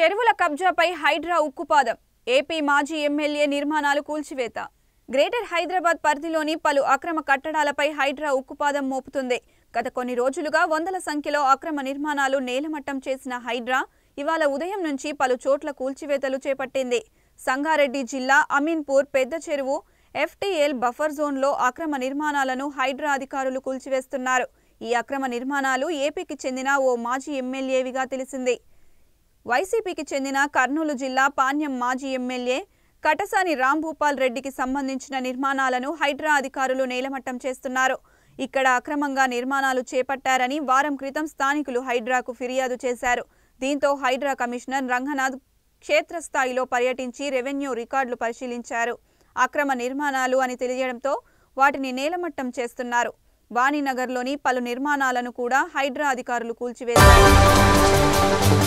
చెరువుల కబ్జాపై హైడ్రా ఉక్కుపాదం ఏపీ మాజీ ఎమ్మెల్యే నిర్మాణాలు కూల్చివేత గ్రేటర్ హైదరాబాద్ పరిధిలోని పలు అక్రమ కట్టడాలపై హైడ్రా ఉక్కుపాదం మోపుతుంది గత కొన్ని రోజులుగా వందల సంఖ్యలో అక్రమ నిర్మాణాలు నేలమట్టం చేసిన హైడ్రా ఇవాళ ఉదయం నుంచి పలు చోట్ల కూల్చివేతలు చేపట్టింది సంగారెడ్డి జిల్లా అమీన్పూర్ పెద్ద చెరువు ఎఫ్టీఎల్ బఫర్ జోన్లో అక్రమ నిర్మాణాలను హైడ్రా అధికారులు కూల్చివేస్తున్నారు ఈ అక్రమ నిర్మాణాలు ఏపీకి చెందిన ఓ మాజీ ఎమ్మెల్యేవిగా తెలిసింది వైసీపీకి చెందిన కర్నూలు జిల్లా పాణ్యం మాజీ ఎమ్మెల్యే కటసాని రాంభూపాల్ రెడ్డికి సంబంధించిన నిర్మాణాలను హైడ్రా అధికారులు నేలమట్టం చేస్తున్నారు ఇక్కడ అక్రమంగా నిర్మాణాలు చేపట్టారని వారం క్రితం స్థానికులు హైడ్రాకు ఫిర్యాదు చేశారు దీంతో హైడ్రా కమిషనర్ రంగనాథ్ క్షేత్రస్థాయిలో పర్యటించి రెవెన్యూ రికార్డులు పరిశీలించారు అక్రమ నిర్మాణాలు అని తెలియడంతో వాటిని నేలమట్టం చేస్తున్నారు వాణినగర్లోని పలు నిర్మాణాలను కూడా హైడ్రా అధికారులు కూల్చివేశారు